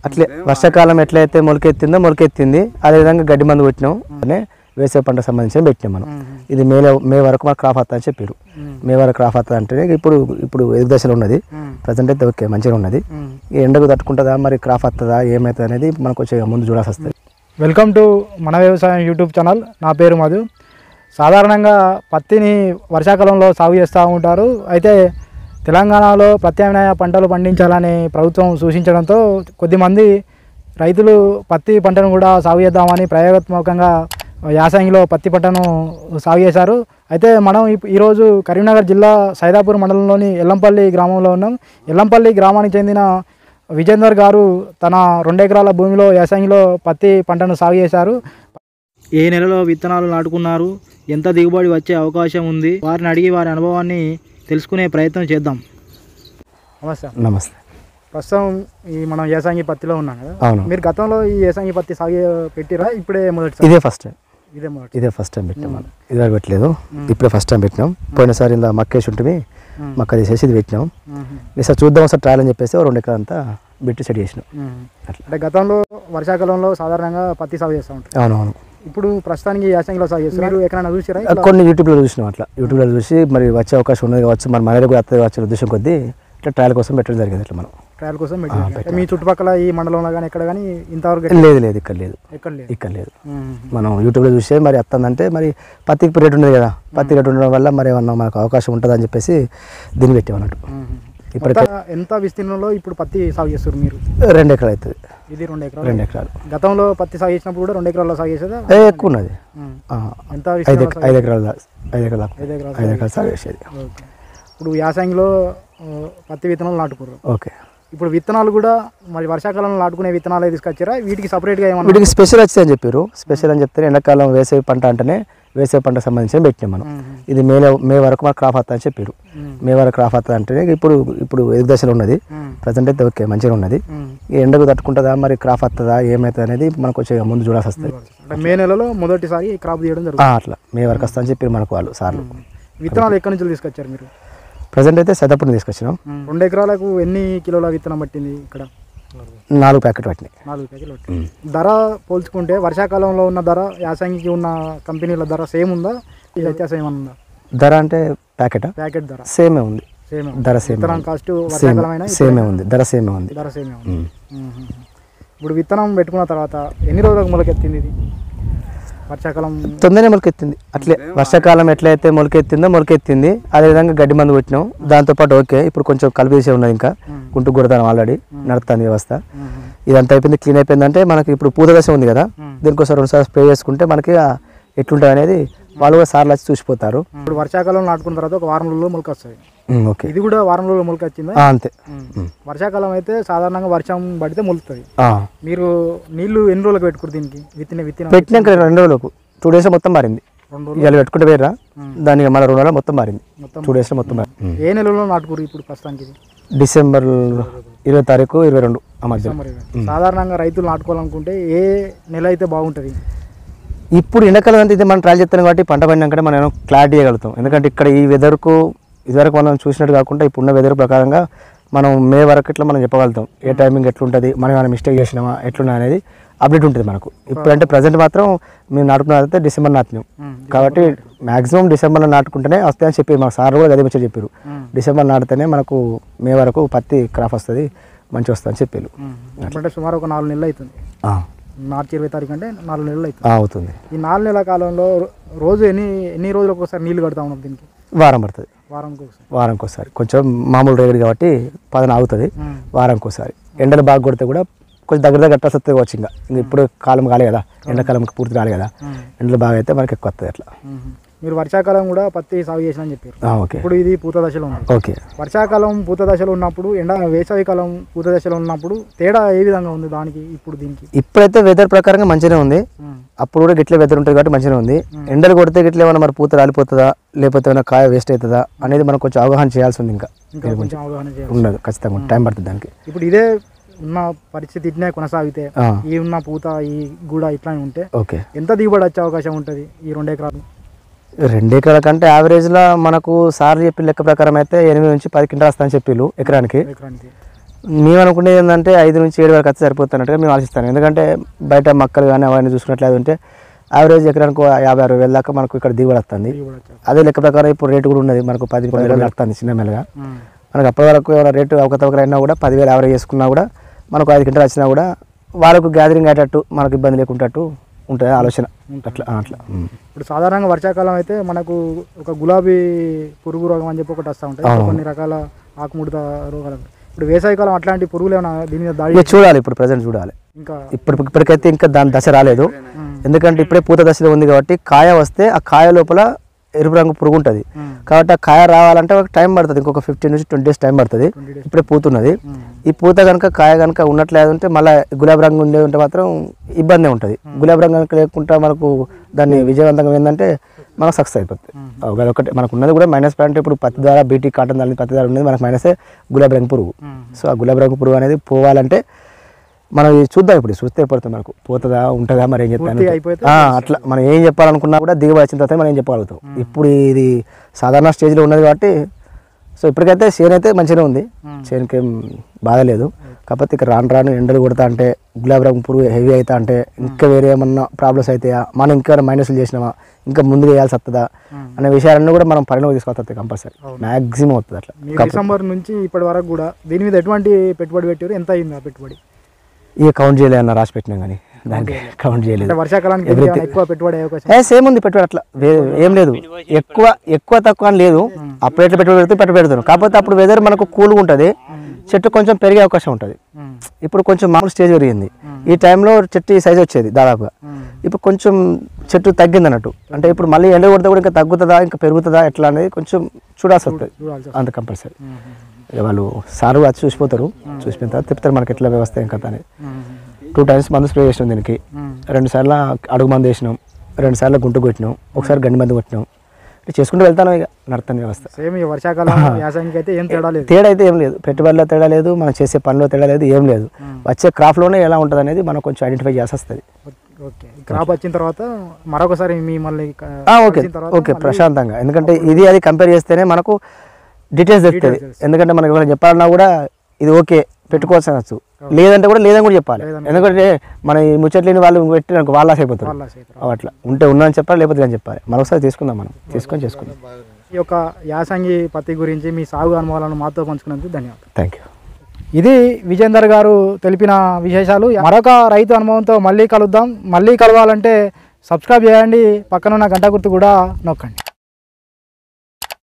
అట్లే వర్షాకాలం ఎట్లయితే మొలకెత్తిందో మొలకెత్తింది అదేవిధంగా గడ్డి మందు కొట్టినాం అనే వేసే పంట సంబంధించి పెట్టినాం మనం ఇది మే మే వరకు మాకు క్రాప్ వస్తా అని చెప్పారు మే వరకు క్రాప్ వస్తా అంటే ఇప్పుడు ఇప్పుడు ఎదుగు దశలో ఉన్నది ప్రజెంట్ అయితే ఓకే మంచిగా ఉన్నది ఈ ఎండకు తట్టుకుంటుందా మరి క్రాప్ వస్తుందా ఏమవుతుంది అనేది మనకు కొంచెం ముందు చూడాల్సి వస్తుంది వెల్కమ్ టు మన వ్యవసాయం యూట్యూబ్ ఛానల్ నా పేరు మధు సాధారణంగా పత్తిని వర్షాకాలంలో సాగు చేస్తూ ఉంటారు అయితే తెలంగాణలో ప్రత్యామ్నాయ పంటలు పండించాలని ప్రభుత్వం సూచించడంతో కొద్దిమంది రైతులు పత్తి పంటను కూడా సాగు చేద్దామని ప్రయోగాత్మకంగా యాసంగిలో పత్తి పంటను సాగు చేశారు అయితే మనం ఇప్- ఈరోజు కరీంనగర్ జిల్లా సైదాపూర్ మండలంలోని ఎల్లంపల్లి గ్రామంలో ఉన్నాం ఎల్లంపల్లి గ్రామానికి చెందిన విజేందర్ గారు తన రెండు ఎకరాల భూమిలో యాసంగిలో పత్తి పంటను సాగు చేశారు ఏ నెలలో విత్తనాలు నాటుకున్నారు ఎంత దిగుబడి వచ్చే అవకాశం ఉంది వారిని అడిగి వారి అనుభవాన్ని తెలుసుకునే ప్రయత్నం చేద్దాం నమస్తే నమస్తే ప్రస్తుతం ఈ మనం యాసంగి పత్తిలో ఉన్నాం కదా అవును మీరు గతంలో ఈ యాసంగి పత్తి సాగు పెట్టిరా ఇప్పుడే మొదటిసారి ఇదే ఫస్ట్ టైం ఇదే మొదటి ఇదే ఫస్ట్ టైం పెట్టినాం మనం ఇదివరకు పెట్టలేదు ఇప్పుడే ఫస్ట్ టైం పెట్టినాం పోయినసారి ఇలా మక్కేసి ఉంటుంది మక్క తీసేసి ఇది పెట్టినాం ఈసారి చూద్దాం ఒకసారి ట్రయల్ అని చెప్పేసి ఓ రెండు ఎకరాలు అంతా బిట్టి సెట్ చేసినాం అట్లా అంటే గతంలో వర్షాకాలంలో సాధారణంగా పత్తి సాగు చేస్తూ ఉంటారు అవునవును ఇప్పుడు ప్రస్తుతానికి యాసంగిలో సాగు చేస్తారు మీరు ఎక్కడైనా చూసిరా ఇట్లా? కొన్ని యూట్యూబ్లో చూసినాం అట్లా యూట్యూబ్లో చూసి మరి వచ్చే అవకాశం ఉన్నది కావచ్చు మన మన కూడా వస్తుంది వచ్చే ఉద్దేశం కొద్దీ ఇట్లా ట్రయల్ కోసం పెట్టడం జరిగింది అట్లా మనం ట్రయల్ కోసం పెట్టారు. అంటే మీ చుట్టుపక్కల ఈ మండలంలో కానీ ఎక్కడ కానీ ఇంతవరకు లేదు లేదు ఇక్కడ లేదు ఎక్కడ లేదు ఇక్కడ లేదు మనం యూట్యూబ్లో చూసే మరి వస్తుందంటే మరి పత్తికి రేట్ ఉండదు కదా పత్తి రేట్ ఉండడం వల్ల మరి ఏమన్నా మనకు అవకాశం ఉంటుంది అని చెప్పేసి దీన్ని పెట్టామన్నట్టు ఇప్పటికే మొత్తం ఎంత విస్తీర్ణంలో ఇప్పుడు పత్తి సాగు చేస్తారు మీరు రెండు ఎకరాలు అవుతుంది ఇది రెండు ఎకరాలు రెండు ఎకరాలు గతంలో పత్తి సాగు చేసినప్పుడు కూడా రెండు ఎకరాల్లో సాగు చేసేదా ఏ ఎక్కువ ఉన్నది ఉమ్. ఆ, ఎంత ఐదు విస్తీర్ణంలో ఎక- ఐదు ఎకరాలు దా- ఐదు ఎకరాలు దాకా. ఐదు ఎకరాలు ఐదు ఎకరాలు సాగు చేసేది ఓకే ఇప్పుడు యాసంగిలో ఆ, పత్తి విత్తనాలు నాటుకుర్రు ఓకే ఇప్పుడు విత్తనాలు కూడా మరి వర్షాకాలంలో నాటుకునే విత్తనాలే తీసుకొచ్చారా వీటికి సపరేట్గా ఏమన్నా వీటికి స్పెషల్ వచ్చింది అని చెప్పారు స్పెషల్ అని చెప్తే ఎండాకాలం వేసవి పంట అంటేనే వేసవి పంట సంబంధించి పెట్టినాం మనం ఉమ్. ఇది మే మే వరకు మాకు క్రాప్ వస్తా అని చెప్పారు ఉమ్. మే వరకు క్రాప్ వస్తా అంటే ఇప్పుడు ఇప్పుడు ఎదుగు దశలో ఉన్నది ఉమ్. ప్రజెంట్ అయితే ఓకే మంచిగా ఉన్నది ఉమ్. ఈ ఎండకు తట్టుకుంటుందా మరి క్రాప్ వస్తుందా ఏమవుతుంది అనేది మనకు కొంచెం ముందు చూడాల్సి వస్తుంది అంటే మే నెలలో మొదటిసారి క్రాప్ తీయడం ఆ, జరుగుతుంది అట్లా మే వరకు వస్తా అని చెప్పారు మనకు వాళ్ళు సార్లు విత్తనాలు ఎక్కడి నుంచి తీసుకొచ్చారు మీరు ప్రజెంట్ అయితే సదప్పుడు తీసుకొచ్చినాం రెండు ఎకరాలకు ఎన్ని కిలోల విత్తనం పట్టింది ఇక్కడ నాలుగు ప్యాకెట్ పట్టినాయి నాలుగు ప్యాకెట్లు పట్టింది ధర పోల్చుకుంటే వర్షాకాలంలో ఉన్న ధర యాసంగికి ఉన్న కంపెనీల ధర సేమ్ ఉందా ఈ వ్యత్యాసం ఏమన్నా ఉందా ధర అంటే ప్యాకెటా ప్యాకెట్ ధర సేమే ఉంది సేమ్ ధర సేమ్ విత్తనం కాస్ట్ సేమ్ వర్షాకాలమైన సేమే ఉంది ధర సేమే ఉంది ధర సేమే ఉంది ఉమ్. మ్మ్. ఇప్పుడు విత్తనం పెట్టుకున్న తర్వాత ఎన్ని రోజులకు మొలకెత్తింది ఇది వర్షాకాలం తొందరనే మొలకెత్తింది అట్లే వర్షాకాలం ఎట్లయితే మొలకెత్తిందో మొలకెత్తింది అదేవిధంగా గడ్డి మందు కొట్టినాం దాంతోపాటు ఓకే ఇప్పుడు కొంచెం కలిపేసే ఉన్నది ఇంకా గుంటు కొడతాను ఆల్రెడీ నడుస్తుంది వ్యవస్థ మ్మ్. ఇదంతా అయిపోయింది క్లీన్ అయిపోయిందంటే మనకి ఇప్పుడు పూత దశ ఉంది కదా మ్మ్. దీనికోసం రెండుసార్లు స్ప్రే చేసుకుంటే మనకి ఆ ఎట్లుంటుంది అనేది వాళ్ళు కూడా సార్లు వచ్చి చూసిపోతారు ఇప్పుడు వర్షాకాలం నాటుకున్న తర్వాత ఒక వారం రోజుల్లో మొలక వస్తుంది ఉమ్, ఓకే ఇది కూడా వారం రోజుల్లో మొలక వచ్చిందా ఆ, అంతే మ్మ్. ఉమ్. వర్షాకాలం అయితే సాధారణంగా వర్షం పడితే మొలుస్తుంది ఆ. మీరు నీళ్లు ఎన్ని రోజులకు పెట్టుకురు దీనికి విత్తిన విత్తిన పెట్టినాక రెండు రోజులకు టూ డేస్ మొత్తం మారింది రెండు రోజులు ఇవాళ పెట్టుకుంటే వేరా మ్మ్. దానికి మన రెండు నెలలు మొత్తం మారింది మొత్తం టూ డేస్లో మొత్తం మారింది ఏ నెలలో నాటుకురు ఇప్పుడు ప్రస్తుతానికి ఇది డిసెంబర్ ఇరవై తారీఖు ఇరవై రెండు ఆ మధ్య డిసెంబర్ ఇరవై. సాధారణంగా రైతులు నాటుకోవాలనుకుంటే ఏ నెల అయితే బాగుంటుంది ఇప్పుడు ఎండాకాలం అంతా ఇది మనం ట్రయల్ చేస్తాం కాబట్టి పంట పండినాకంటే మనం క్లారిటీ చేయగలుగుతాం ఎందుకంటే ఇక్కడ ఈ వెదర్కు ఇదివరకు మనం చూసినట్టు కాకుండా ఇప్పుడున్న వెదర్ ప్రకారంగా మనం మే వరకు ఇట్లా మనం చెప్పగలుగుతాం ఏ టైమింగ్ ఎట్లుంటుంది మనం ఏమైనా మిస్టేక్ చేసినామా ఎట్లున్నా అనేది అప్డేట్ ఉంటుంది మనకు ఇప్పుడంటే ప్రజెంట్ మాత్రం మేము నాటుకున్నదైతే డిసెంబర్ నాటినాం మ్మ్. కాబట్టి మాక్సిమం డిసెంబర్లో నాటుకుంటేనే వస్తాయని చెప్పి మా సార్ కూడా అదే ముచ్చట చెప్పారు మ్మ్. డిసెంబర్ నాటితేనే మనకు మే వరకు పత్తి క్రాప్ వస్తుంది మంచి వస్తుందని చెప్పారు మ్మ్. అంటే సుమారు ఒక నాలుగు నెలలు అవుతుంది ఆ, మార్చి ఇరవై తారీఖు అంటే నాలుగు నెలలు అవుతుంది ఆ, అవుతుంది ఈ నాలుగు నెలల కాలంలో రో- రోజు ఎన్ని ఎన్ని రోజులకు ఒకసారి నీళ్లు కడతా ఉన్నాం దీనికి వారం పడుతుంది వారానికి ఒకసారి వారానికి ఒకసారి కొంచెం మామూలు రేగడి కాబట్టి పదన ఆగుతుంది మ్మ్. వారానికి ఒకసారి ఎండలు బాగా కొడితే కూడా కొంచెం దగ్గర దగ్గర కట్టాల్సి వస్తుంది కావచ్చు ఇంకా ఇంకా ఇప్పుడు కాలం కాలే కదా ఎండాకాలం పూర్తి రాలే కదా మ్మ్. ఎండలు బాగా అయితే మనకి ఎక్కువ వస్తుంది అట్లా మ్మ్. మీరు వర్షాకాలం కూడా పత్తి సాగు చేసిన అని చెప్పారు ఆ, ఓకే ఇప్పుడు ఇది పూత దశలో ఉంది ఓకే వర్షాకాలం పూత దశలో ఉన్నప్పుడు ఎండ వేసవికాలం పూత దశలో ఉన్నప్పుడు తేడా ఏ విధంగా ఉంది దానికి ఇప్పుడు దీనికి ఇప్పుడైతే వెదర్ ప్రకారంగా మంచిగానే ఉంది మ్మ్. అప్పుడు కూడా గిట్లే వెదర్ ఉంటుంది కాబట్టి మంచిగానే ఉంది ఎండలు కొడితే గిట్ల ఏమైనా మరి పూత రాలిపోతుందా లేకపోతే ఏమైనా కాయ వేస్ట్ అవుతుందా అనేది మనం కొంచెం అవగాహన చేయాల్సి ఉంది ఇంకా ఇంకా కొంచెం అవగాహన చేయాలి ఉండదు ఖచ్చితంగా టైం పడుతుంది దానికి ఇప్పుడు ఇదే ఉన్న పరిస్థితి ఇట్నే కొనసాగితే ఆ, ఈ ఉన్న పూత ఈ గూడ ఇట్లానే ఉంటే ఓకే ఎంత దిగుబడి వచ్చే అవకాశం ఉంటుంది ఈ రెండు ఎకరాలు రెండు ఎకరాల కంటే యావరేజ్లో మనకు సార్ చెప్పిన లెక్క ప్రకారం అయితే ఎనిమిది నుంచి పది కింటాలు వస్తాయని చెప్పిళ్ళు ఎకరానికి ఎకరానికి మేము అనుకునేది ఏంటంటే ఐదు నుంచి ఏడు వరకు వచ్చి సరిపోతున్నట్టుగా మేము ఆలోచిస్తాను ఎందుకంటే బయట మొక్కలు కానీ అవన్నీ చూసుకున్నట్లయితే ఉంటే యావరేజ్ ఎకరానికి ఒక యాభై అరవై వేల దాకా మనకు ఇక్కడ దిగుబడి వస్తుంది దిగుబడి వచ్చేది. అదే లెక్క ప్రకారం ఇప్పుడు రేటు కూడా ఉన్నది మనకు పది పది వేలు వస్తుంది చిన్న మెల్లగా ఉమ్. మనకు అప్పటి వరకు ఏమైనా రేటు అవకతవకలు అయినా కూడా పదివేలు యావరేజ్ చేసుకున్నా కూడా మనకు ఐదు గంటలు వచ్చినా కూడా వాళ్ళకు గ్యాదరింగ్ అయ్యేటట్టు మనకు ఇబ్బంది లేకుంటట్టు ఉంటుంది ఆలోచన అట్లా ఆ, అట్లా ఉమ్. ఇప్పుడు సాధారణంగా వర్షాకాలం అయితే మనకు ఒక గులాబీ పురుగు రోగం అని చెప్పి ఒకటి వస్తూ ఉంటాయి అవును. కొన్ని రకాల ఆకుముడత రోగాలు ఇప్పుడు వేసవికాలం అట్లాంటి పురుగులు ఏమైనా దీని మీద దాడి ఇక చూడాలి ఇప్పుడు ప్రజెంట్ చూడాలి ఇంకా ఇప్పుడు ఇప్పటికైతే ఇంకా దాని దశ రాలేదు ఉమ్. ఎందుకంటే ఇప్పుడే పూత దశలో ఉంది కాబట్టి కాయ వస్తే ఆ కాయ లోపల ఎరుపు రంగు పురుగు ఉంటుంది ఉమ్. కాబట్టి ఆ కాయ రావాలంటే ఒక టైం పడుతుంది ఇంకొక ఫిఫ్టీన్ నుంచి ట్వంటీ డేస్ టైం పడుతుంది 20 days. ఇప్పుడే పూతున్నది ఉమ్. ఈ పూత కనుక కాయ కనుక ఉన్నట్లేదు ఉంటే మళ్ళీ గులాబీ రంగు ఉండే ఉంటే మాత్రం ఇబ్బంది ఉంటుంది గులాబీ రంగు కనుక లేకుండా మనకు దాన్ని విజయవంతంగా ఏంటంటే మనకు సక్సెస్ అయిపోతుంది ఉమ్. అదొకటి మనకు ఉన్నది కూడా మైనస్ పాయింట్ ఇప్పుడు పత్తి ద్వారా బీటీ కాటన్ దాని పత్తి ద్వారా ఉన్నది మనకు మైనసే గులాబీ రంగు పురుగు ఉమ్. సో ఆ గులాబీ రంగు పురుగు అనేది పోవాలంటే మనం ఇది చూద్దాం ఇప్పుడు చూస్తే పడుతుంది మనకు పోతుందా ఉంటుందా మరి ఏం పూర్తిగా చెప్తాను అయిపోతే ఆ, అట్లా మనం ఏం చెప్పాలనుకున్నా కూడా దిగుబడి వచ్చిన తర్వాత మనం ఏం చెప్పగలుగుతాం ఇప్పుడు ఇది సాధారణ స్టేజ్లో ఉన్నది కాబట్టి సో ఇప్పటికైతే చేను అయితే మంచిగానే ఉంది ఉమ్. చేనుకి ఏం బాధ లేదు కాకపోతే ఇక రాను రాను ఎండలు కొడతా అంటే గులాబీ రంగు పురుగు హెవీ అవుతా అంటే ఇంకా వేరే ఏమన్నా ప్రాబ్లమ్స్ అవుతాయా మనం ఇంకా మైనస్లు చేసినామా ఇంకా ముందుకు వేయాల్సి వస్తుందా ఉమ్. అనే విషయాలన్నీ కూడా మనం పరిణామం తీసుకోవాలి కంపల్సరీ అవును. మ్యాక్సిమం అవుతుంది అట్లా మీరు డిసెంబర్ నుంచి ఇప్పటి వరకు కూడా దీని మీద ఎటువంటి పెట్టుబడి పెట్టారు ఎంత అయింది ఆ పెట్టుబడి ఇక కౌంట్ చేయలే అన్న రాసి పెట్టినాం కానీ దానికి కౌంట్ చేయలేదు అంటే వర్షాకాలానికి Everything. ఏమైనా ఎక్కువ పెట్టుబడి అయ్యే అవకాశం ఏ సేమ్ ఉంది పెట్టుబడి అట్లా వే- ఏం లేదు ఎక్కువ ఎక్కువ తక్కువ అని లేదు అప్పుడు ఎట్లా పెట్టుబడి పెడితే పెట్టుబడి పెడతాను కాకపోతే అప్పుడు వెదర్ మనకు కూల్గా ఉంటుంది చెట్టు కొంచెం పెరిగే అవకాశం ఉంటుంది ఉమ్. ఇప్పుడు కొంచెం మామూలు స్టేజ్ పెరిగింది ఈ టైంలో చెట్టు సైజ్ వచ్చేది దాదాపుగా ఉమ్. ఇప్పుడు కొంచెం చెట్టు తగ్గింది అన్నట్టు అంటే ఇప్పుడు మళ్ళీ ఎండ కొడితే కూడా ఇంకా తగ్గుతుందా ఇంకా పెరుగుతుందా ఎట్లా అనేది కొంచెం చూడాల్సి వస్తుంది చూడాల్సి అంత కంపల్సరీ ఉమ్. ఇక వాళ్ళు సారు వచ్చి చూసిపోతారు చూసిపోయిన తర్వాత చెప్తారు మనకి ఎట్లా వ్యవస్థ ఏం కథ అనేది ఉమ్. టూ టైమ్స్ మందు స్ప్రే చేసినాం దీనికి ఉమ్. రెండు సార్లు అడుగు మందు వేసినాం రెండు సార్లు గుంటు కొట్టినాం ఒకసారి గండి మందు కొట్టినాం ఇట్లా చేసుకుంటూ వెళ్తాను ఇక నడుతాను వ్యవస్థ సేమ్ ఈ వర్షాకాలం యాసంగికి అయితే ఏం తేడా లేదు తేడా అయితే ఏం లేదు పెట్టుబడిలో తేడా లేదు మనం చేసే పనిలో తేడా లేదు ఏం లేదు ఉమ్. వచ్చే క్రాప్లోనే ఎలా ఉంటుంది అనేది మనం కొంచెం ఐడెంటిఫై చేయాల్సి వస్తుంది ఓకే ఈ క్రాప్ వచ్చిన తర్వాత మరొకసారి మిమ్మల్ని క- ఆ, ఓకే కలిసిన తర్వాత ఓకే మళ్ళీ- ప్రశాంతంగా ఎందుకంటే ఇది అది కంపేర్ చేస్తేనే మనకు డీటెయిల్స్ తెలుస్తుంది తెలుస్తుంది. ఎందుకంటే మనకి ఎవరైనా చెప్పాలన్నా కూడా ఇది ఓకే పెట్టుకోవాల్సి అనొచ్చు లేదంటే కూడా లేదని కూడా చెప్పాలి లేదని ఎందుకంటే మన ఈ ముచ్చట్లేని వాళ్ళు పెట్టి నాకు వాళ్ళ అయిపోతారు వాళ్ళ చేతులు. అవి అట్లా ఉంటే ఉన్నాఅని చెప్పాలి లేకపోతే లేదని చెప్పాలి మరొకసారి తీసుకుందాం మనం తీసుకొని చేసుకుందాం ఈ యొక్క యాసంగి పత్తి గురించి మీ సాగు అనుభవాలను మాతో పంచుకున్నందుకు ధన్యవాదాలు థ్యాంక్ యూ ఇది విజేందర్ గారు తెలిపిన విశేషాలు మరొక రైతు అనుభవంతో మళ్ళీ కలుద్దాం మళ్ళీ కలవాలంటే సబ్స్క్రైబ్ చేయండి పక్కన ఉన్న గంట గుర్తు కూడా నొక్కండి